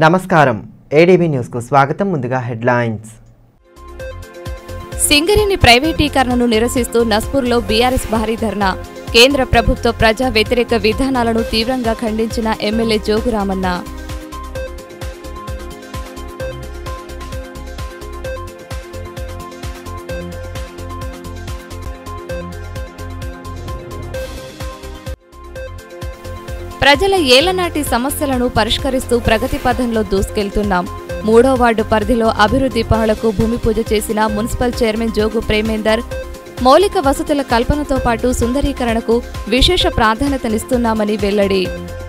నమస్కారం ఏడీబీ న్యూస్కు స్వాగతం ముందుగా హెడ్లైన్స్ సింగరేణి ప్రైవేటీకరణను నిరసిస్తూ నస్పూర్లో బీఆర్ఎస్ భారీ ధర్నా కేంద్ర ప్రభుత్వ ప్రజా వ్యతిరేక విధానాలను తీవ్రంగా ఖండించిన ఎమ్మెల్యే జోగురామన్న ప్రజల ఏళ్లనాటి సమస్యలను పరిష్కరిస్తూ ప్రగతి పథంలో దూసుకెళ్తున్నాం మూడో వార్డు పరిధిలో అభివృద్ధి పనులకు భూమి పూజ చేసిన మున్సిపల్ చైర్మన్ జోగు ప్రేమేందర్ మౌలిక వసతుల కల్పనతో పాటు సుందరీకరణకు విశేష ప్రాధాన్యతనిస్తున్నామని వెల్లడి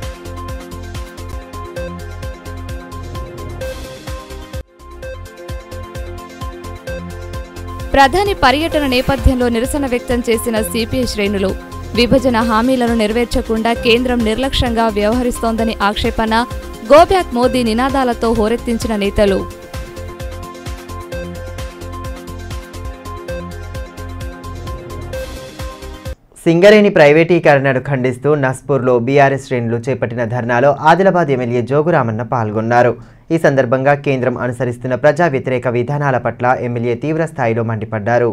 ప్రధాని పర్యటన నేపథ్యంలో నిరసన వ్యక్తం చేసిన సిపిఐ శ్రేణులు విభజన హామీలను నెరవేర్చకుండా కేంద్రం నిర్లక్ష్యంగా వ్యవహరిస్తోందని ఆక్షేపణ గోబ్యాక్ మోదీ నినాదాలతో హోరెత్తించిన నేతలు సింగరేణి ప్రైవేటీకరణను ఖండిస్తూ నస్పూర్లో బీఆర్ఎస్ శ్రేణులు చేపట్టిన ధర్నాలో ఆదిలాబాద్ ఎమ్మెల్యే జోగురామన్న పాల్గొన్నారు ఈ సందర్భంగా కేంద్రం అనుసరిస్తున్న ప్రజా వ్యతిరేక విధానాల పట్ల ఎమ్మెల్యే తీవ్ర స్థాయిలో మండిపడ్డారు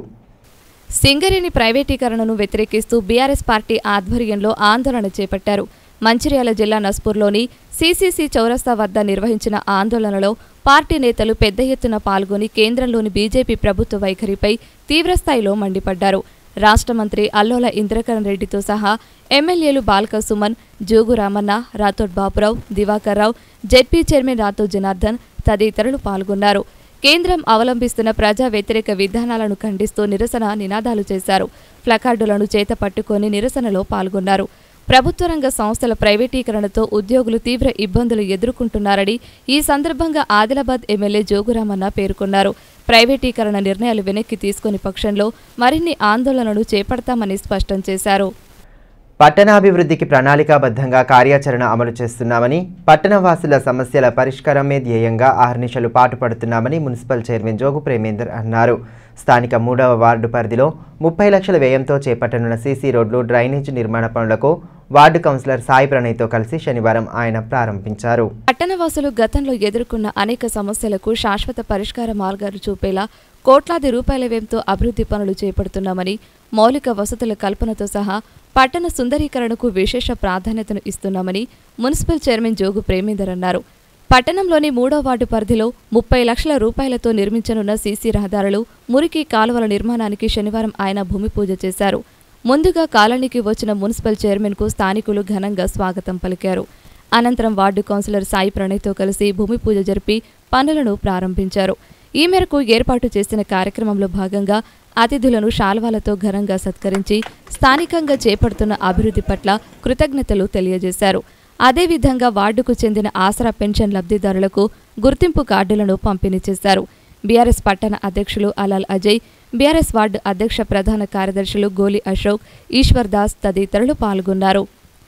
సింగరేణి ప్రైవేటీకరణను వ్యతిరేకిస్తూ బీఆర్ఎస్ పార్టీ ఆధ్వర్యంలో ఆందోళన చేపట్టారు మంచిర్యాల జిల్లా నస్పూర్లోని సీసీసీ చౌరస్తా వద్ద నిర్వహించిన ఆందోళనలో పార్టీ నేతలు పెద్ద ఎత్తున పాల్గొని కేంద్రంలోని బీజేపీ ప్రభుత్వ వైఖరిపై తీవ్రస్థాయిలో మండిపడ్డారు రాష్ట్ర మంత్రి అల్లోల ఇంద్రకరణ్ రెడ్డితో సహా ఎమ్మెల్యేలు బాల్క సుమన్ జోగు రామన్న రాథోడ్ బాపురావు దివాకర్ రావు జెడ్పీ చైర్మన్ రాథోడ్ జనార్దన్ తదితరులు పాల్గొన్నారు కేంద్రం అవలంబిస్తున్న ప్రజా వ్యతిరేక విధానాలను ఖండిస్తూ నిరసన నినాదాలు చేశారు ప్లకార్డులను చేత పట్టుకొని నిరసనలో పాల్గొన్నారు ప్రభుత్వ రంగ సంస్థల ప్రైవేటీకరణతో ఉద్యోగులు తీవ్ర ఇబ్బందులు ఎదుర్కొంటున్నారని ఈ సందర్భంగా ఆదిలాబాద్ ఎమ్మెల్యే జోగురామన్న పేర్కొన్నారు ప్రైవేటీకరణ నిర్ణయాలు వెనక్కి తీసుకుని పక్షంలో మరిన్ని ఆందోళనలు చేపడతామని స్పష్టం చేశారు పట్టణాభివృద్ధికి ప్రణాళికాబద్ధంగా కార్యాచరణ అమలు చేస్తున్నామని పట్టణవాసుల సమస్యల పరిష్కారమే ధ్యేయంగా ఆహర్నిశలు పాటుపడుతున్నామని మున్సిపల్ చైర్మన్ జోగు ప్రేమేందర్ అన్నారు స్థానిక మూడవ వార్డు పరిధిలో ముప్పై లక్షల వ్యయంతో చేపట్టనున్న సీసీ రోడ్లు డ్రైనేజ్ నిర్మాణ పనులకు వార్డు కౌన్సిలర్ సాయి ప్రణయ్తో కలిసి శనివారం ఆయన ప్రారంభించారు పట్టణవాసులు గతంలో ఎదుర్కొన్న అనేక సమస్యలకు శాశ్వత పరిష్కార మార్గాలు చూపేలా కోట్లాది రూపాయల వ్యయంతో అభివృద్ధి పనులు చేపడుతున్నామని మౌలిక వసతుల కల్పనతో సహా పట్టణ సుందరీకరణకు విశేష ప్రాధాన్యతను ఇస్తున్నామని మున్సిపల్ చైర్మన్ జోగు ప్రేమేందర్ అన్నారు పట్టణంలోని మూడో వార్డు పరిధిలో ముప్పై లక్షల రూపాయలతో నిర్మించనున్న సీసీ రహదారులు మురికి కాలువల నిర్మాణానికి శనివారం ఆయన భూమి పూజ చేశారు ముందుగా కాలనీకి వచ్చిన మున్సిపల్ చైర్మన్కు స్థానికులు ఘనంగా స్వాగతం పలికారు అనంతరం వార్డు కౌన్సిలర్ సాయి ప్రణయ్తో కలిసి భూమి పూజ జరిపి పనులను ప్రారంభించారు ఈ మేరకు ఏర్పాటు చేసిన కార్యక్రమంలో భాగంగా అతిథులను శాల్వాలతో ఘనంగా సత్కరించి స్థానికంగా చేపడుతున్న అభివృద్ధి పట్ల కృతజ్ఞతలు తెలియజేశారు అదేవిధంగా వార్డుకు చెందిన ఆసరా పెన్షన్ లబ్ధిదారులకు గుర్తింపు కార్డులను పంపిణీ చేశారు బీఆర్ఎస్ పట్టణ అధ్యక్షులు అలాల్ అజయ్ బీఆర్ఎస్ వార్డు అధ్యక్ష ప్రధాన కార్యదర్శులు గోలి అశోక్ ఈశ్వర్ దాస్ తదితరులు పాల్గొన్నారు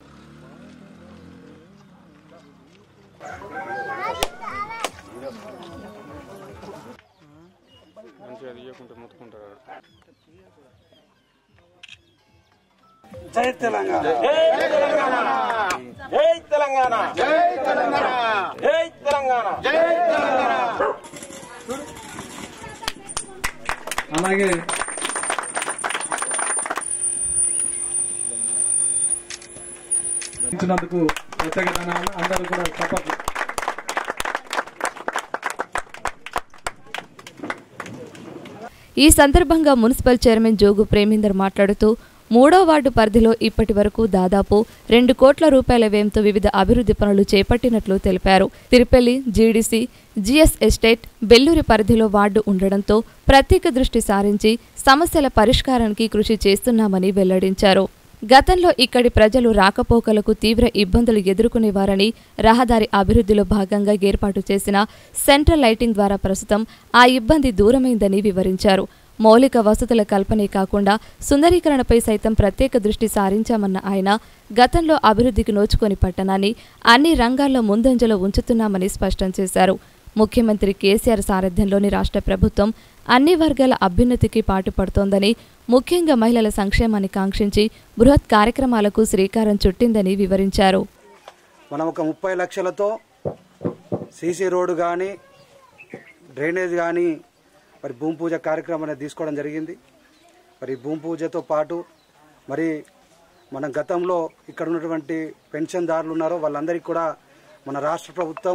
మంచిగా తీయకుంటే మొత్తుకుంటారు జై తెలంగాణ జై తెలంగాణ జై తెలంగాణ జై తెలంగాణ అలాగే ఇచ్చినందుకు ప్రత్యేక ధన్యవాదాలు అందరూ కూడా తప్పదు ఈ సందర్భంగా మున్సిపల్ చైర్మన్ జోగు ప్రేమేందర్ మాట్లాడుతూ మూడో వార్డు పరిధిలో ఇప్పటి వరకు దాదాపు రెండు కోట్ల రూపాయల వ్యయంతో వివిధ అభివృద్ధి పనులు చేపట్టినట్లు తెలిపారు Tirupalli GDC GS estate Belluri పరిధిలో వార్డు ఉండడంతో ప్రత్యేక దృష్టి సారించి సమస్యల పరిష్కారానికి కృషి చేస్తున్నామని వెల్లడించారు గతంలో ఇక్కడి ప్రజలు రాకపోకలకు తీవ్ర ఇబ్బందులు ఎదుర్కొనేవారని రహదారి అభివృద్ధిలో భాగంగా ఏర్పాటు చేసిన సెంట్రల్ లైటింగ్ ద్వారా ప్రస్తుతం ఆ ఇబ్బంది దూరమైందని వివరించారు మౌలిక వసతుల కల్పనే కాకుండా సుందరీకరణపై సైతం ప్రత్యేక దృష్టి సారించామన్న ఆయన గతంలో అభివృద్ధికి నోచుకొని పట్టణాన్ని అన్ని రంగాల్లో ముందంజలో ఉంచుతున్నామని స్పష్టం చేశారు ముఖ్యమంత్రి కేసీఆర్ సారథ్యంలోని రాష్ట్ర ప్రభుత్వం అన్ని వర్గాల అభ్యున్నతికి పాటుపడుతోందని ముఖ్యంగా మహిళల సంక్షేమాన్ని కాంక్షించి బృహత్ కార్యక్రమాలకు శ్రీకారం చుట్టిందని వివరించారు మనం ఒక ముప్పై లక్షలతో సీసీ రోడ్డు కానీ డ్రైనేజ్ కానీ మరి భూమి పూజ కార్యక్రమం అనేది తీసుకోవడం జరిగింది మరి భూమి పూజతో పాటు మరి మన గతంలో ఇక్కడ ఉన్నటువంటి పెన్షన్దారులు ఉన్నారో వాళ్ళందరికీ కూడా మన రాష్ట్ర ప్రభుత్వం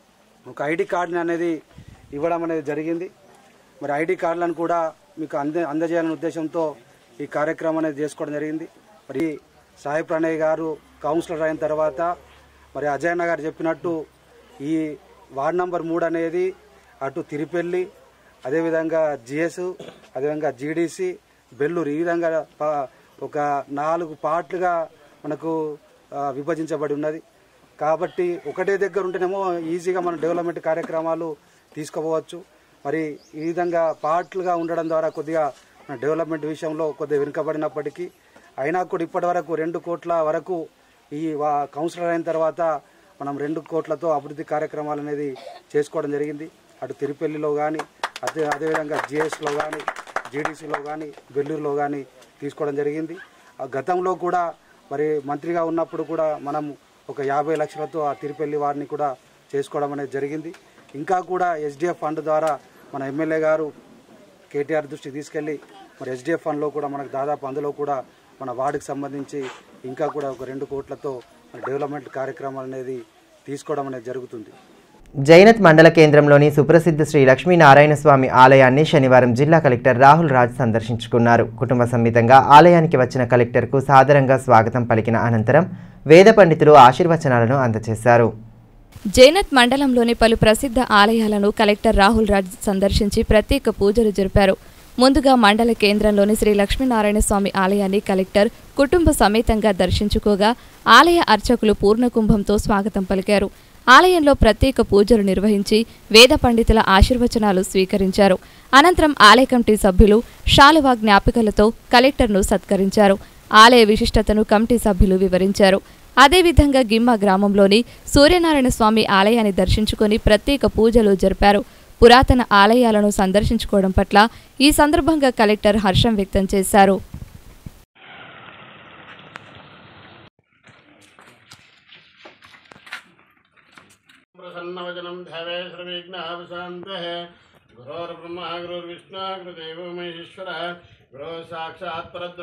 ఒక ఐడి కార్డుని అనేది ఇవ్వడం అనేది జరిగింది మరి ఐడి కార్డులను కూడా మీకు అంద అందజేయాలనే ఉద్దేశంతో ఈ కార్యక్రమం అనేది చేసుకోవడం జరిగింది మరి సాయి ప్రణయ్ గారు కౌన్సిలర్ అయిన తర్వాత మరి అజయన్న గారు చెప్పినట్టు ఈ వార్డ్ నంబర్ మూడు అనేది అటు తిరుపెల్లి అదేవిధంగా జిఎస్ అదేవిధంగా జీడీసీ బెల్లూరు ఈ విధంగా ప- ఒక నాలుగు పార్ట్లుగా మనకు ఆ, విభజించబడి ఉన్నది కాబట్టి ఒకటే దగ్గర ఉంటేనేమో ఈజీగా మనం డెవలప్మెంట్ కార్యక్రమాలు తీసుకోవచ్చు మరి ఈ విధంగా పార్ట్లుగా ఉండడం ద్వారా కొద్దిగా మన డెవలప్మెంట్ విషయంలో కొద్దిగా వెనుకబడినప్పటికీ అయినా కూడా ఇప్పటి వరకు రెండు కోట్ల వరకు ఈ వా- కౌన్సిలర్ అయిన తర్వాత మనం రెండు కోట్లతో అభివృద్ధి కార్యక్రమాలు అనేది చేసుకోవడం జరిగింది అటు తిరుపల్లిలో కానీ అదే అదేవిధంగా జిఎస్లో కానీ జీడీసీలో కానీ బెల్లూరులో కానీ తీసుకోవడం జరిగింది ఆ గతంలో కూడా మరి మంత్రిగా ఉన్నప్పుడు కూడా మనం ఒక యాభై లక్షలతో ఆ తిరుపల్లి వారిని కూడా చేసుకోవడం అనేది జరిగింది ఇంకా కూడా ఎస్డిఎఫ్ ఫండ్ ద్వారా మన ఎమ్మెల్యే గారు కేటీఆర్ దృష్టికి తీసుకెళ్లి మరి ఎస్డిఎఫ్ ఫండ్లో కూడా మనకు దాదాపు అందులో కూడా మన వార్డుకి సంబంధించి ఇంకా కూడా ఒక రెండు కోట్లతో మన డెవలప్మెంట్ కార్యక్రమాలు అనేది తీసుకోవడం అనేది జరుగుతుంది జైనత్ మండల కేంద్రంలోని సుప్రసిద్ధ శ్రీ లక్ష్మీనారాయణ స్వామి ఆలయాన్ని శనివారం జిల్లా కలెక్టర్ రాహుల్ రాజ్ సందర్శించుకున్నారు కుటుంబ సమేతంగా ఆలయానికి వచ్చిన కలెక్టర్కు సాదరంగా స్వాగతం పలికిన అనంతరం వేద పండితులు ఆశీర్వచనాలను అందజేశారు జైనత్ మండలంలోని పలు ప్రసిద్ధ ఆలయాలను కలెక్టర్ రాహుల్ రాజ్ సందర్శించి ప్రత్యేక పూజలు జరిపారు ముందుగా మండల కేంద్రంలోని శ్రీ లక్ష్మీనారాయణ స్వామి ఆలయాన్ని కలెక్టర్ కుటుంబ సమేతంగా దర్శించుకోగా ఆలయ అర్చకులు పూర్ణకుంభంతో స్వాగతం పలికారు ఆలయంలో ప్రత్యేక పూజలు నిర్వహించి వేద పండితుల ఆశీర్వచనాలు స్వీకరించారు అనంతరం ఆలయ కమిటీ సభ్యులు శాలువా జ్ఞాపికలతో కలెక్టర్ను సత్కరించారు ఆలయ విశిష్టతను కమిటీ సభ్యులు వివరించారు అదేవిధంగా గిమ్మ గ్రామంలోని సూర్యనారాయణ స్వామి ఆలయాన్ని దర్శించుకొని ప్రత్యేక పూజలు జరిపారు పురాతన ఆలయాలను సందర్శించుకోవడం పట్ల ఈ సందర్భంగా కలెక్టర్ హర్షం వ్యక్తం చేశారు प्रसन्नवचनं ध्यावे सर्वविघ्नः गुरोर्ब्रह्मा गुरुर्विष्णु गुरुदेवो महेश्वरः गुरो साक्षात् परद्र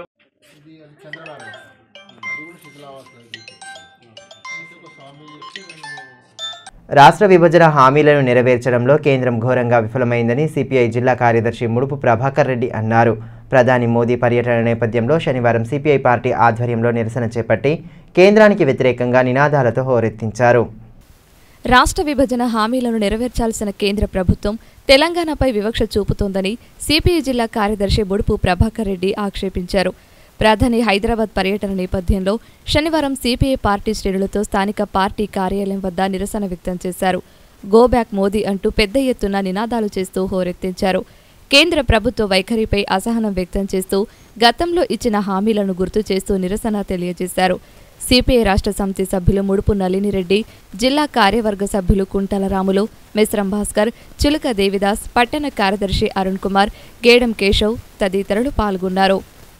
రాష్ట్ర విభజన హామీలను నెరవేర్చడంలో కేంద్రం ఘోరంగా విఫలమైందని సిపిఐ జిల్లా కార్యదర్శి ముడుపు ప్రభాకర్ రెడ్డి అన్నారు ప్రధాని మోదీ పర్యటన నేపథ్యంలో శనివారం సిపిఐ పార్టీ ఆధ్వర్యంలో నిరసన చేపట్టి కేంద్రానికి వ్యతిరేకంగా నినాదాలతో హోరెత్తించారు రాష్ట్ర విభజన హామీలను నెరవేర్చాల్సిన కేంద్ర ప్రభుత్వం తెలంగాణపై వివక్ష చూపుతోందని సిపిఐ జిల్లా కార్యదర్శి బుడుపు ప్రభాకర్ రెడ్డి ఆక్షేపించారు ప్రధాని హైదరాబాద్ పర్యటన నేపథ్యంలో శనివారం సిపిఐ పార్టీ శ్రేణులతో స్థానిక పార్టీ కార్యాలయం వద్ద నిరసన వ్యక్తం చేశారు గో బ్యాక్ మోదీ అంటూ పెద్ద ఎత్తున నినాదాలు చేస్తూ హోరెత్తించారు కేంద్ర ప్రభుత్వ వైఖరిపై అసహనం వ్యక్తం చేస్తూ గతంలో ఇచ్చిన హామీలను గుర్తు చేస్తూ నిరసన తెలియజేశారు సిపిఐ రాష్ట్ర సమితి సభ్యులు ముడుపు నళినిరెడ్డి జిల్లా కార్యవర్గ సభ్యులు కుంటల రాములు మిశ్రం భాస్కర్ చిలుక దేవిదాస్ పట్టణ కార్యదర్శి అరుణ్ కుమార్ గేడం కేశవ్ తదితరులు పాల్గొన్నారు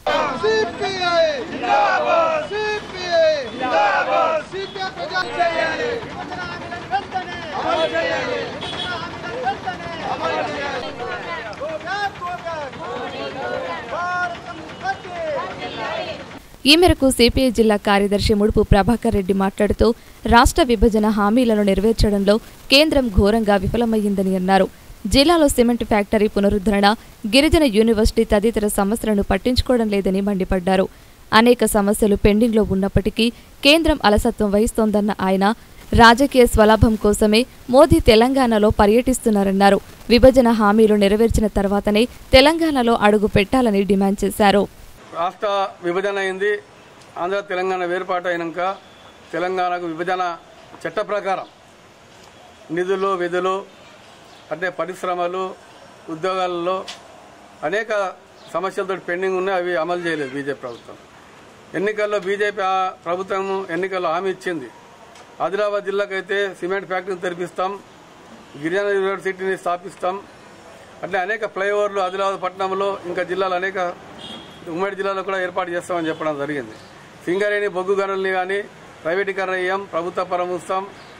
ఈ మేరకు సిపిఐ జిల్లా కార్యదర్శి ముడుపు ప్రభాకర్ రెడ్డి మాట్లాడుతూ రాష్ట్ర విభజన హామీలను నెరవేర్చడంలో కేంద్రం ఘోరంగా విఫలమయ్యిందని అన్నారు జిల్లాలో సిమెంట్ ఫ్యాక్టరీ పునరుద్ధరణ గిరిజన యూనివర్సిటీ తదితర సమస్యలను పట్టించుకోవడం లేదని మండిపడ్డారు అనేక సమస్యలు పెండింగ్లో ఉన్నప్పటికీ కేంద్రం అలసత్వం వహిస్తోందన్న ఆయన రాజకీయ స్వలాభం కోసమే మోదీ తెలంగాణలో పర్యటిస్తున్నారన్నారు విభజన హామీలు నెరవేర్చిన తర్వాతనే తెలంగాణలో అడుగు పెట్టాలని డిమాండ్ చేశారు రాష్ట్ర విభజన అయింది ఆంధ్ర తెలంగాణ వేరుపాటు అయినాక తెలంగాణకు విభజన చట్ట ప్రకారం నిధులు విధులు అంటే పరిశ్రమలు ఉద్యోగాలలో అనేక సమస్యలతో పెండింగ్ ఉన్నాయి అవి అమలు చేయలేదు బీజేపీ ప్రభుత్వం ఎన్నికల్లో బీజేపీ ఆ ప్రభుత్వం ఎన్నికల్లో హామీ ఇచ్చింది ఆదిలాబాద్ జిల్లాకైతే సిమెంట్ ఫ్యాక్టరీని తెరిపిస్తాం గిరిజన యూనివర్సిటీని స్థాపిస్తాం అట్లే అనేక ఫ్లైఓవర్లు ఆదిలాబాద్ పట్టణంలో ఇంకా జిల్లాలో అనేక ఉమ్మడి జిల్లాలో కూడా ఏర్పాటు చేస్తామని చెప్పడం జరిగింది సింగరేణి బొగ్గు గనుల్ని కానీ ప్రైవేటీకరణ చేయం ప్రభుత్వ పరం ఉంచుతాం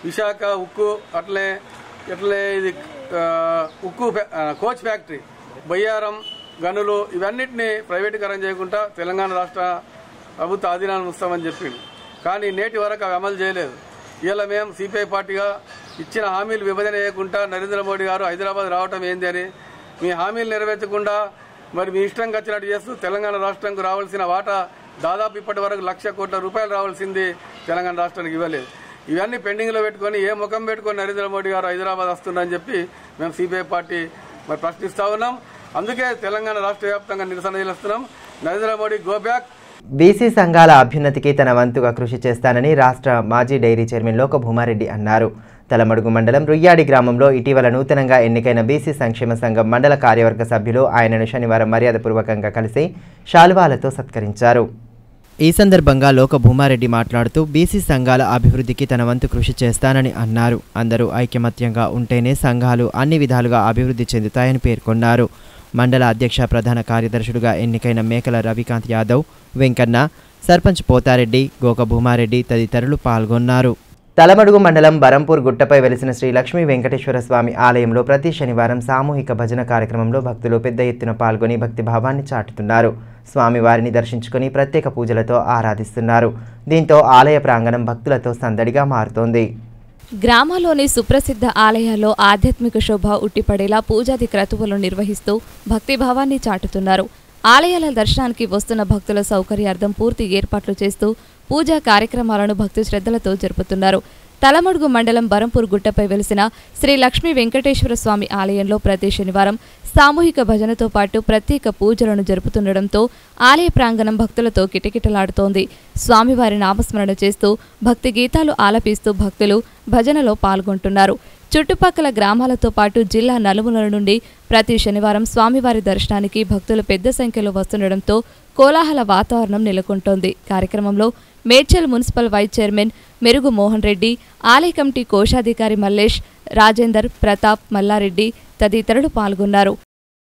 విశాఖ ఉక్కు అట్లే ఇట్లే ఇది ఆ, ఉక్కు ఫ్యా- ఆ, కోచ్ ఫ్యాక్టరీ బయ్యారం గనులు ఇవన్నిటిని ప్రైవేటీకరణ చేయకుండా తెలంగాణ రాష్ట్ర ప్రభుత్వ ఆధీనాన్ని ఉంస్తామని చెప్పింది కానీ నేటి వరకు అవి అమలు చేయలేదు ఇలా మేము సిపిఐ పార్టీగా ఇచ్చిన హామీలు విభజన చేయకుండా నరేంద్ర మోడీ గారు హైదరాబాద్ రావటం ఏంది అని మీ హామీలు నెరవేర్చకుండా మరి మీ ఇష్టంగా వచ్చినట్టు చేస్తూ తెలంగాణ రాష్ట్రానికి రావాల్సిన వాటా దాదాపు ఇప్పటి వరకు లక్ష కోట్ల రూపాయలు రావాల్సింది తెలంగాణ రాష్ట్రానికి ఇవ్వలేదు ఇవన్నీ పెండింగ్లో పెట్టుకొని ఏ ముఖం పెట్టుకొని నరేంద్ర మోడీ గారు హైదరాబాద్ వస్తున్నారని చెప్పి మేము సిపిఐ పార్టీ మరి ప్రశ్నిస్తా ఉన్నాం అందుకే తెలంగాణ రాష్ట్ర వ్యాప్తంగా నిరసన చేస్తున్నాం Narendra Modi go back BC సంఘాల అభ్యున్నతికి తన వంతుగా కృషి చేస్తానని రాష్ట్ర మాజీ డైరీ చైర్మన్ లోక భూమారెడ్డి అన్నారు తలమడుగు మండలం రుయ్యాడి గ్రామంలో ఇటీవల నూతనంగా ఎన్నికైన బీసీ సంక్షేమ సంఘం మండల కార్యవర్గ సభ్యులు ఆయనను శనివారం మర్యాదపూర్వకంగా కలిసి శాలువాలతో సత్కరించారు ఈ సందర్భంగా లోక భూమారెడ్డి మాట్లాడుతూ బీసీ సంఘాల అభివృద్ధికి తన వంతు కృషి చేస్తానని అన్నారు అందరూ ఐకమత్యంగా ఉంటేనే సంఘాలు అన్ని విధాలుగా అభివృద్ధి చెందుతాయని పేర్కొన్నారు మండల అధ్యక్ష ప్రధాన కార్యదర్శులుగా ఎన్నికైన మేకల రవికాంత్ యాదవ్ వెంకన్న సర్పంచ్ పోతారెడ్డి గోక భూమారెడ్డి తదితరులు పాల్గొన్నారు తలమడుగు మండలం బరంపూర్ గుట్టపై వెలిసిన శ్రీ లక్ష్మీ వెంకటేశ్వర స్వామి ఆలయంలో ప్రతి శనివారం సామూహిక భజన కార్యక్రమంలో భక్తులు పెద్ద ఎత్తున పాల్గొని భక్తి భావాన్ని చాటుతున్నారు స్వామివారిని దర్శించుకొని ప్రత్యేక పూజలతో ఆరాధిస్తున్నారు దీంతో ఆలయ ప్రాంగణం భక్తులతో సందడిగా మారుతోంది గ్రామాల్లోని సుప్రసిద్ధ ఆలయాల్లో ఆధ్యాత్మిక శోభ ఉట్టిపడేలా పూజాది క్రతువులు నిర్వహిస్తూ భక్తిభావాన్ని చాటుతున్నారు ఆలయాల దర్శనానికి వస్తున్న భక్తుల సౌకర్యార్థం పూర్తి ఏర్పాట్లు చేస్తూ పూజా కార్యక్రమాలను భక్తి శ్రద్ధలతో జరుపుతున్నారు తలమడుగు మండలం బరంపూర్ గుట్టపై వెలిసిన శ్రీ లక్ష్మీ వెంకటేశ్వర స్వామి ఆలయంలో ప్రతి శనివారం సామూహిక భజనతో పాటు ప్రత్యేక పూజలను జరుపుతుండటంతో ఆలయ ప్రాంగణం భక్తులతో కిటకిటలాడుతోంది స్వామివారి నామస్మరణ చేస్తూ భక్తి గీతాలు ఆలపిస్తూ భక్తులు భజనలో పాల్గొంటున్నారు చుట్టుపక్కల గ్రామాలతో పాటు జిల్లా నలుమూలల నుండి ప్రతి శనివారం స్వామివారి దర్శనానికి భక్తులు పెద్ద సంఖ్యలో వస్తుండటంతో కోలాహల వాతావరణం నెలకొంటోంది కార్యక్రమంలో మేడ్చల్ మున్సిపల్ వైస్ చైర్మన్ మెరుగు మోహన్ రెడ్డి ఆలయ కమిటీ కోశాధికారి మల్లేష్ రాజేందర్ ప్రతాప్ మల్లారెడ్డి తదితరులు పాల్గొన్నారు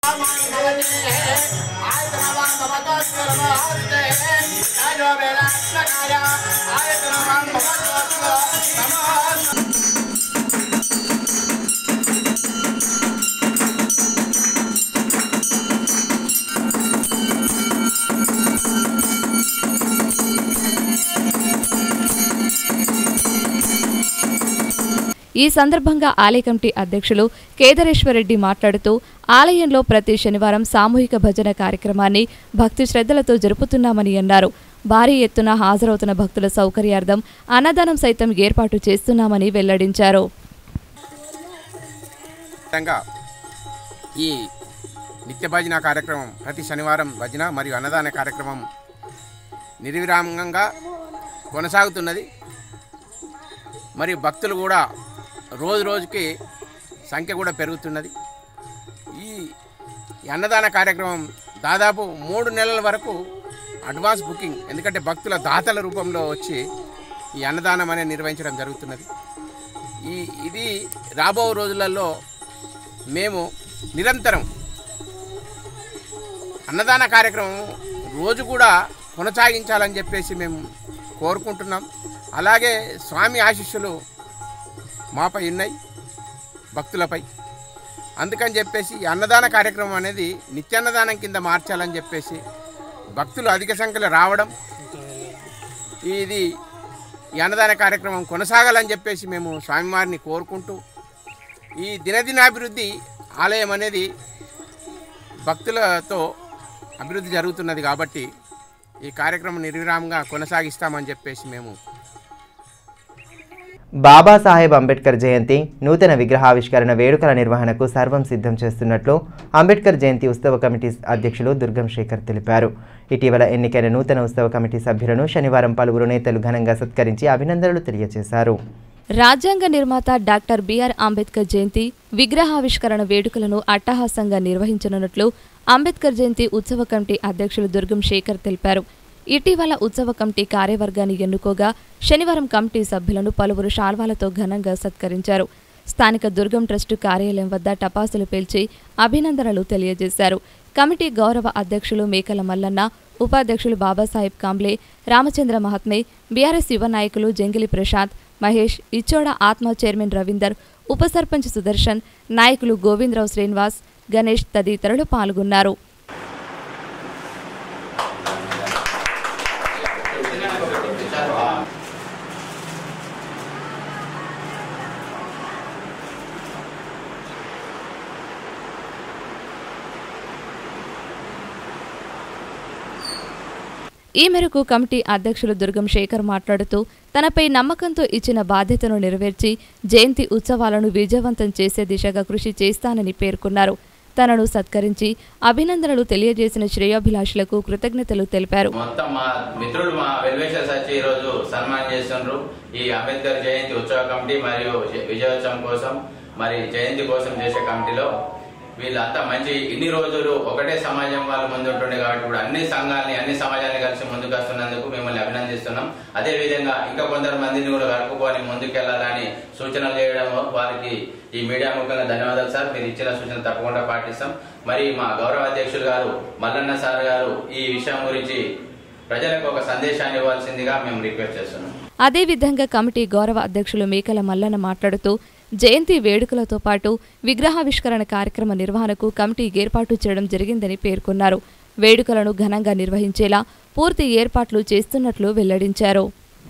ఈ సందర్భంగా ఆలయ కమిటీ అధ్యక్షులు కేదరేశ్వరరెడ్డి మాట్లాడుతూ ఆలయంలో ప్రతి శనివారం సామూహిక భజన కార్యక్రమాన్ని భక్తి శ్రద్ధలతో జరుపుతున్నామని అన్నారు భారీ ఎత్తున హాజరవుతున్న భక్తుల సౌకర్యార్థం అన్నదానం సైతం ఏర్పాటు చేస్తున్నామని వెల్లడించారు విధంగా ఈ నిత్య భజన కార్యక్రమం ప్రతి శనివారం భజన మరియు అన్నదాన కార్యక్రమం నిర్విరామంగా కొనసాగుతున్నది మరియు భక్తులు కూడా రోజు రోజుకి సంఖ్య కూడా పెరుగుతున్నది ఈ ఈ అన్నదాన కార్యక్రమం దాదాపు మూడు నెలల వరకు అడ్వాన్స్ బుకింగ్ ఎందుకంటే భక్తుల దాతల రూపంలో వచ్చి ఈ అన్నదానం అనేది నిర్వహించడం జరుగుతున్నది ఈ ఇది రాబో రోజులలో మేము నిరంతరం అన్నదాన కార్యక్రమం రోజు కూడా కొనసాగించాలని చెప్పేసి మేము కోరుకుంటున్నాం అలాగే స్వామి ఆశీస్సులు మాపై ఉన్నాయి భక్తులపై అందుకని చెప్పేసి ఈ అన్నదాన కార్యక్రమం అనేది నిత్యాన్నదానం కింద మార్చాలని చెప్పేసి భక్తులు అధిక సంఖ్యలో రావడం ఇది ఈ అన్నదాన కార్యక్రమం కొనసాగాలని చెప్పేసి మేము స్వామివారిని కోరుకుంటూ ఈ దినదినాభివృద్ధి ఆలయం అనేది భక్తులతో అభివృద్ధి జరుగుతున్నది కాబట్టి ఈ కార్యక్రమం నిర్విరామంగా కొనసాగిస్తామని చెప్పేసి మేము బాబాసాహెబ్ అంబేద్కర్ జయంతి నూతన విగ్రహావిష్కరణ వేడుకల నిర్వహణకు సర్వం సిద్ధం చేస్తున్నట్లు అంబేద్కర్ జయంతి ఉత్సవ కమిటీ అధ్యక్షులు దుర్గం శేఖర్ తెలిపారు ఇటీవల ఎన్నికైన నూతన ఉత్సవ కమిటీ సభ్యులను శనివారం పలువురు నేతలు ఘనంగా సత్కరించి అభినందనలు తెలియజేశారు రాజ్యాంగ నిర్మాత డాక్టర్ బిఆర్ అంబేద్కర్ జయంతి విగ్రహావిష్కరణ వేడుకలను అట్టహాసంగా నిర్వహించనున్నట్లు అంబేద్కర్ జయంతి ఉత్సవ కమిటీ అధ్యక్షులు దుర్గం శేఖర్ తెలిపారు ఇటీవల ఉత్సవ కమిటీ కార్యవర్గాన్ని ఎన్నుకోగా శనివారం కమిటీ సభ్యులను పలువురు శాల్వాలతో ఘనంగా సత్కరించారు స్థానిక దుర్గం ట్రస్టు కార్యాలయం వద్ద టపాసులు పేల్చి అభినందనలు తెలియజేశారు కమిటీ గౌరవ అధ్యక్షులు మేకల మల్లన్న ఉపాధ్యక్షులు బాబాసాహెబ్ కాంబ్లే రామచంద్ర మహాత్మే బీఆర్ఎస్ యువ నాయకులు జంగిలి ప్రసాద్ మహేష్ ఇచ్చోడ ఆత్మ చైర్మన్ రవీందర్ ఉప సర్పంచ్ సుదర్శన్ నాయకులు గోవిందరావు శ్రీనివాస్ గణేష్ తదితరులు పాల్గొన్నారు ఈ మేరకు కమిటీ అధ్యక్షులు దుర్గం శేఖర్ మాట్లాడుతూ తనపై నమ్మకంతో ఇచ్చిన బాధ్యతను నెరవేర్చి జయంతి ఉత్సవాలను విజయవంతం చేసే దిశగా కృషి చేస్తానని పేర్కొన్నారు తనను సత్కరించి అభినందనలు తెలియజేసిన శ్రేయోభిలాషులకు కృతజ్ఞతలు తెలిపారు మొత్తం మా మిత్రులు మా వెల్వేషర్స్ వచ్చి ఈ రోజు సన్మానం చేస్తున్నారు ఈ అంబేద్కర్ జయంతి ఉత్సవ కమిటీ మరియు విజయోత్సవం కోసం మరి జయంతి కోసం చేసే కమిటీలో వీళ్ళంతా మంచి ఇన్ని రోజులు ఒకటే సమాజం వాళ్ళు ముందుంటుండే కాబట్టి ఇప్పుడు అన్ని సంఘాలని అన్ని సమాజాన్ని కలిసి ముందుకు వస్తున్నందుకు మిమ్మల్ని అభినందిస్తున్నాం అదే విధంగా ఇంకా కొందరు మందిని కూడా కలుపుకొని ముందుకెళ్లాలని సూచనలు చేయడం వారికి ఈ మీడియా ముఖంగా ధన్యవాదాలు సార్ మీరు ఇచ్చిన సూచన తప్పకుండా పాటిస్తాం మరి మా గౌరవ అధ్యక్షులు గారు మల్లన్న సార్ గారు ఈ విషయం గురించి ప్రజలకు ఒక సందేశాన్ని ఇవ్వాల్సిందిగా మేము రిక్వెస్ట్ చేస్తున్నాం అదేవిధంగా కమిటీ గౌరవ అధ్యక్షులు మేకల మల్లన్న మాట్లాడుతూ జయంతి వేడుకలతో పాటు విగ్రహావిష్కరణ కార్యక్రమ నిర్వహణకు కమిటీ ఏర్పాటు చేయడం జరిగిందని పేర్కొన్నారు వేడుకలను ఘనంగా నిర్వహించేలా పూర్తి ఏర్పాట్లు చేస్తున్నట్లు వెల్లడించారు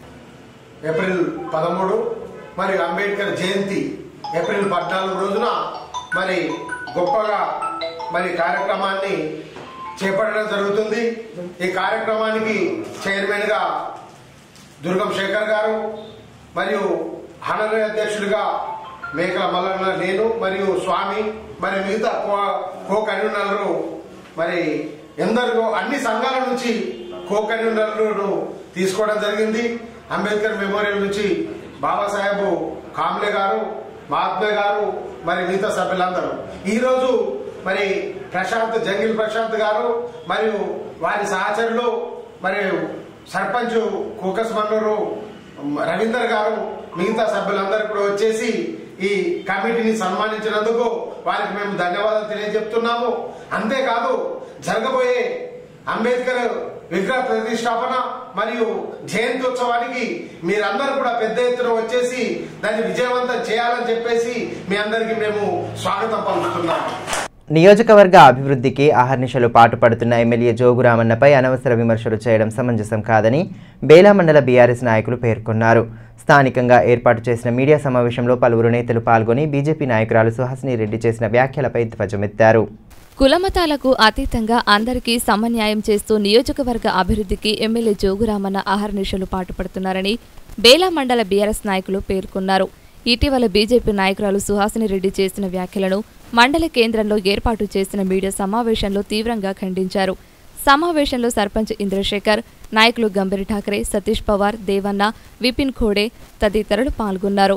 ఏప్రిల్ పదమూడు మరి అంబేద్కర్ జయంతి ఏప్రిల్ పద్నాలుగు రోజున మరి గొప్పగా మరి కార్యక్రమాన్ని చేపట్టడం జరుగుతుంది ఈ కార్యక్రమానికి చైర్మన్గా దుర్గం శేఖర్ గారు మరియు హనరీ అధ్యక్షుడిగా మేకల మల్లన్న నేను మరియు స్వామి మరి మిగతా కో కో కన్వీనర్లు మరి ఎందరికో అన్ని సంఘాల నుంచి కో కన్వీనర్లు తీసుకోవడం జరిగింది అంబేద్కర్ మెమోరియల్ నుంచి బాబాసాహెబ్ కామ్లే గారు మహాత్మే గారు మరి మిగతా సభ్యులందరూ ఈరోజు మరి ప్రశాంత్ జంగిల్ ప్రశాంత్ గారు మరియు వారి సహచరులు మరి సర్పంచ్ కుకస్ మన్నూరు రవీందర్ గారు మిగతా సభ్యులందరూ కూడా వచ్చేసి ఈ కమిటీని సన్మానించినందుకు వారికి మేము ధన్యవాదాలు తెలియజెప్తున్నాము అంతేకాదు జరగబోయే అంబేద్కర్ విగ్రహ ప్రతిష్టాపన మరియు జయంత్యోత్సవానికి మీరందరూ కూడా పెద్ద ఎత్తున వచ్చేసి దాన్ని విజయవంతం చేయాలని చెప్పేసి మీ అందరికీ మేము స్వాగతం పలుకుతున్నాము నియోజకవర్గ అభివృద్ధికి అహర్నిశలు పాటుపడుతున్న ఎమ్మెల్యే జోగురామన్నపై అనవసర విమర్శలు చేయడం సమంజసం కాదని బేలా మండల బీఆర్ఎస్ నాయకులు పేర్కొన్నారు స్థానికంగా ఏర్పాటు చేసిన మీడియా సమావేశంలో పలువురు నేతలు పాల్గొని బీజేపీ నాయకురాలు సుహాసిని రెడ్డి చేసిన వ్యాఖ్యలపై ధ్వజమెత్తారు కులమతాలకు అతీతంగా అందరికీ సమన్యాయం చేస్తూ నియోజకవర్గ అభివృద్ధికి ఎమ్మెల్యే జోగురామన్న అహర్నిశలు పాటుపడుతున్నారని బేలా మండల బీఆర్ఎస్ నాయకులు పేర్కొన్నారు ఇటీవల బీజేపీ నాయకురాలు సుహాసిని రెడ్డి చేసిన వ్యాఖ్యలను మండల కేంద్రంలో ఏర్పాటు చేసిన మీడియా సమావేశంలో తీవ్రంగా ఖండించారు సమావేశంలో సర్పంచ్ ఇంద్రశేఖర్ నాయకులు గంభీర్ ఠాకరే సతీష్ పవార్ దేవన్న విపిన్ ఖోడే తదితరులు పాల్గొన్నారు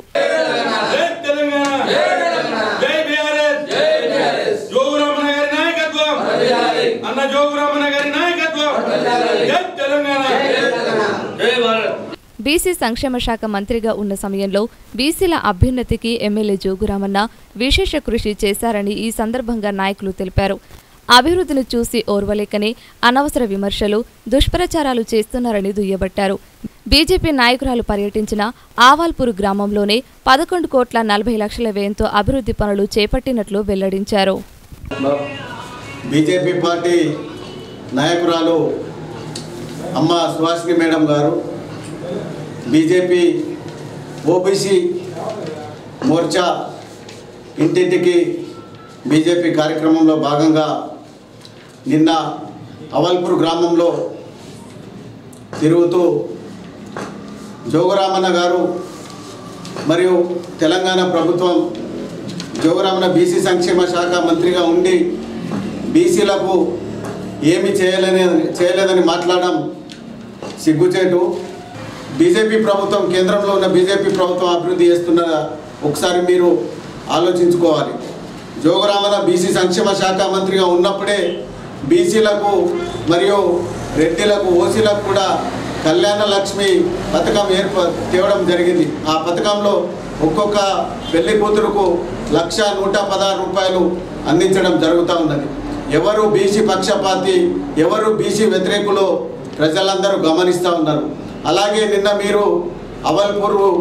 జోగురామన్న గారి నాయకత్వం అన్న జోగురామన్న గారి నాయకత్వం జై తెలంగాణ జై భారత్ బీసీ సంక్షేమ శాఖ మంత్రిగా ఉన్న సమయంలో బీసీల అభ్యున్నతికి ఎమ్మెల్యే జోగురామన్న విశేష కృషి చేశారని ఈ సందర్భంగా నాయకులు తెలిపారు అభివృద్ధిని చూసి ఓర్వలేకనే అనవసర విమర్శలు దుష్ప్రచారాలు చేస్తున్నారని దుయ్యబట్టారు బీజేపీ నాయకురాలు పర్యటించిన ఆవాల్పూర్ గ్రామంలోనే పదకొండు కోట్ల నలభై లక్షల వ్యయంతో అభివృద్ధి పనులు చేపట్టినట్లు వెల్లడించారు బీజేపీ పార్టీ నాయకురాలు అమ్మ Suhasini madam garu BJP OBC Morcha ఇంటింటికి బీజేపీ కార్యక్రమంలో భాగంగా నిన్న అవల్పూర్ గ్రామంలో తిరుగుతూ జోగరామన్న గారు మరియు తెలంగాణ ప్రభుత్వం జోగరామన్న బీసీ సంక్షేమ శాఖ మంత్రిగా ఉండి బీసీలకు ఏమి చేయలేని చేయలేదని మాట్లాడడం సిగ్గుచేటు బీజేపీ ప్రభుత్వం కేంద్రంలో ఉన్న బీజేపీ ప్రభుత్వం అభివృద్ధి చేస్తున్న ఒకసారి మీరు ఆలోచించుకోవాలి జోగరామన్న బీసీ సంక్షేమ శాఖ మంత్రిగా ఉన్నప్పుడే బీసీలకు మరియు రెడ్డిలకు ఓసీలకు కూడా కళ్యాణ లక్ష్మి పథకం ఏర్ప తేవడం జరిగింది ఆ పథకంలో ఒక్కొక్క పెళ్లి కూతురుకు లక్ష నూట పదహారు రూపాయలు అందించడం జరుగుతూ ఉన్నది ఎవరు బీసీ పక్షపాతి ఎవరు బీసీ వ్యతిరేకులు ప్రజలందరూ గమనిస్తూ ఉన్నారు అలాగే నిన్న మీరు అవల్పూర్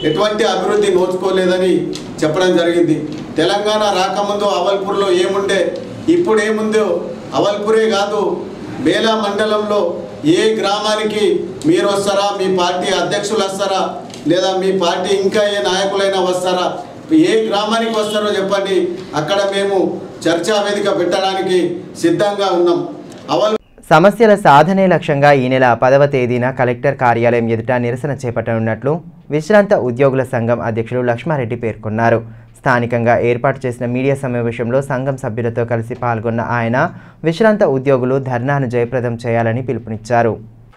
ఎటువంటి అభివృద్ధి నోచుకోలేదని చెప్పడం జరిగింది తెలంగాణ రాకముందు అవల్పూర్లో ఏముండే ఇప్పుడు ఏముందో అవల్పూరే కాదు బేలా మండలంలో ఏ గ్రామానికి మీరు వస్తారా మీ పార్టీ అధ్యక్షులు వస్తారా లేదా మీ పార్టీ ఇంకా ఏ నాయకులైనా వస్తారా ఏ గ్రామానికి వస్తారో చెప్పండి అక్కడ మేము చర్చా వేదిక పెట్టడానికి సిద్ధంగా ఉన్నాం అవల్ సమస్యల సాధనే లక్ష్యంగా ఈ నెల పదవ తేదీన కలెక్టర్ కార్యాలయం ఎదుట నిరసన చేపట్టనున్నట్లు విశ్రాంత ఉద్యోగుల సంఘం అధ్యక్షులు లక్ష్మారెడ్డి పేర్కొన్నారు స్థానికంగా ఏర్పాటు చేసిన మీడియా సమావేశంలో సంఘం సభ్యులతో కలిసి పాల్గొన్న ఆయన విశ్రాంత ఉద్యోగులు ధర్నాను జయప్రదం చేయాలని పిలుపునిచ్చారు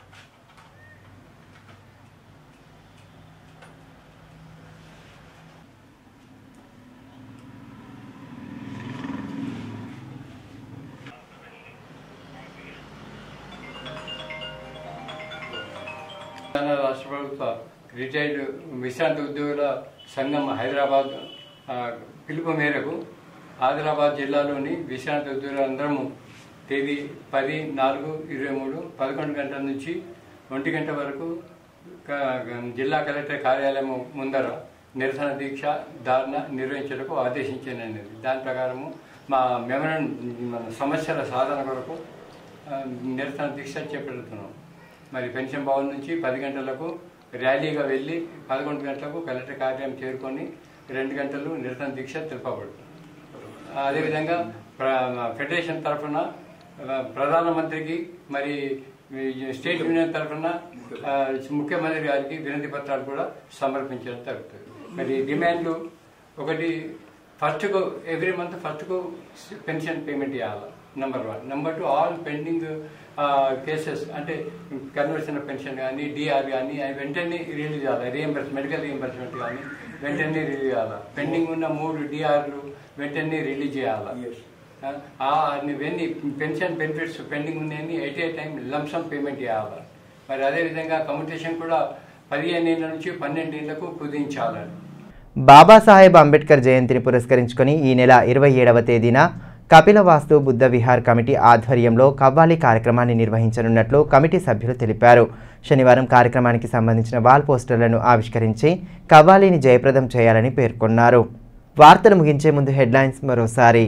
తెలంగాణ రాష్ట్ర ప్రభుత్వ రిటైర్డ్ విశ్రాంతి ఉద్యోగుల సంఘం హైదరాబాద్ ఆ, పిలుపు మేరకు ఆదిలాబాద్ జిల్లాలోని విశ్రాంతి ఉద్యోగులందరము తేదీ పది నాలుగు ఇరవై మూడు పదకొండు గంటల నుంచి ఒంటి గంట వరకు క- జిల్లా కలెక్టర్ కార్యాలయం ముందర నిరసన దీక్ష ధారణ నిర్వహించడానికి ఆదేశించినది దాని ప్రకారము మా మెమరం మన సమస్యల సాధన కొరకు ఆ, నిరసన దీక్ష చేపడుతున్నాం మరి పెన్షన్ భవన్ నుంచి పది గంటలకు ర్యాలీగా వెళ్ళి పదకొండు గంటలకు కలెక్టర్ కార్యాలయం చేరుకొని రెండు గంటలు నిరసన దీక్ష తెలుపబడుతుంది అదేవిధంగా ప్ర- ఫెడరేషన్ తరఫున ఆ, ప్రధానమంత్రికి మరి ఈ స్టేట్ యూనియన్ తరఫున ఆ, ముఖ్యమంత్రి గారికి వినతి పత్రాలు కూడా సమర్పించడం జరుగుతుంది మరి డిమాండ్లు ఒకటి ఫస్ట్కు ఎవ్రీ మంత్ ఫస్ట్కు పెన్షన్ పేమెంట్ చేయాలి number one number two all pending cases అంటే కన్వర్షన్ పెన్షన్ కానీ డిఆర్ కానీ అవి వెంటనే రిలీజ్ చేయాలి రీఎంబర్స్ మెడికల్ రీఎంబర్స్మెంట్ కానీ వెంటనే రిలీజ్ చేయాలి పెండింగ్ ఉన్న మూడు డిఆర్లు వెంటనే రిలీజ్ చేయాలి ఆ, ఇవన్నీ పెన్షన్ బెనిఫిట్స్ పెండింగ్ ఉన్నాయని at a time lump sum payment చేయాలి మరి అదేవిధంగా కమ్యూనికేషన్ కూడా పదిహేను ఏళ్ళ నుంచి పన్నెండు ఏళ్లకు కుదించాలని బాబాసాహెబ్ అంబేద్కర్ జయంతిని పురస్కరించుకొని ఈ నెల ఇరవై ఏడవ తేదీన కపిలవాస్తు బుద్ధ విహార్ కమిటీ ఆధ్వర్యంలో కవ్వాలి కార్యక్రమాన్ని నిర్వహించనున్నట్లు కమిటీ సభ్యులు తెలిపారు శనివారం కార్యక్రమానికి సంబంధించిన వాల్ పోస్టర్లను ఆవిష్కరించి కవ్వాలీని జయప్రదం చేయాలని పేర్కొన్నారు వార్తలు ముగించే ముందు హెడ్లైన్స్ మరోసారి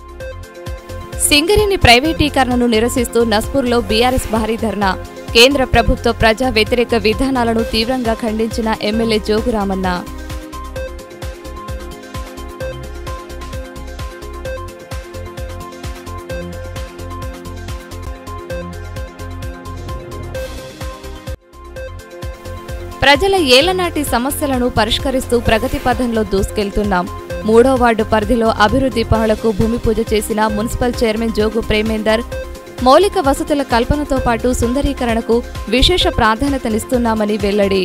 సింగరేణి ప్రైవేటీకరణను నిరసిస్తూ నస్పూర్లో బీఆర్ఎస్ భారీ ధర్నా కేంద్ర ప్రభుత్వ ప్రజా వ్యతిరేక విధానాలను తీవ్రంగా ఖండించిన ఎమ్మెల్యే జోగురామన్న ప్రజల ఏళ్లనాటి సమస్యలను పరిష్కరిస్తూ ప్రగతి పథంలో దూసుకెళ్తున్నాం మూడో వార్డు పరిధిలో అభివృద్ధి పనులకు భూమి పూజ చేసిన మున్సిపల్ చైర్మన్ జోగు ప్రేమేందర్ మౌలిక వసతుల కల్పనతో పాటు సుందరీకరణకు విశేష ప్రాధాన్యతనిస్తున్నామని వెల్లడి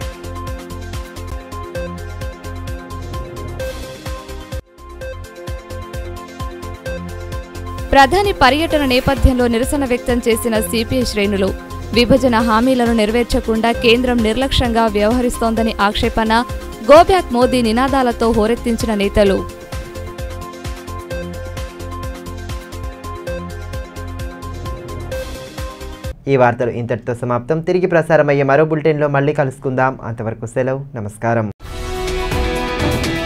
ప్రధాని పర్యటన నేపథ్యంలో నిరసన వ్యక్తం చేసిన సిపిఐ శ్రేణులు విభజన హామీలను నెరవేర్చకుండా కేంద్రం నిర్లక్ష్యంగా వ్యవహరిస్తోందని ఆక్షేపణ గోబ్యాక్ మోదీ నినాదాలతో హోరెత్తించిన నేతలు ఈ వార్తలు ఇంతటితో సమాప్తం తిరిగి ప్రసారమయ్యే మరో బులెటిన్లో మళ్ళీ కలుసుకుందాం అంతవరకు సెలవు నమస్కారం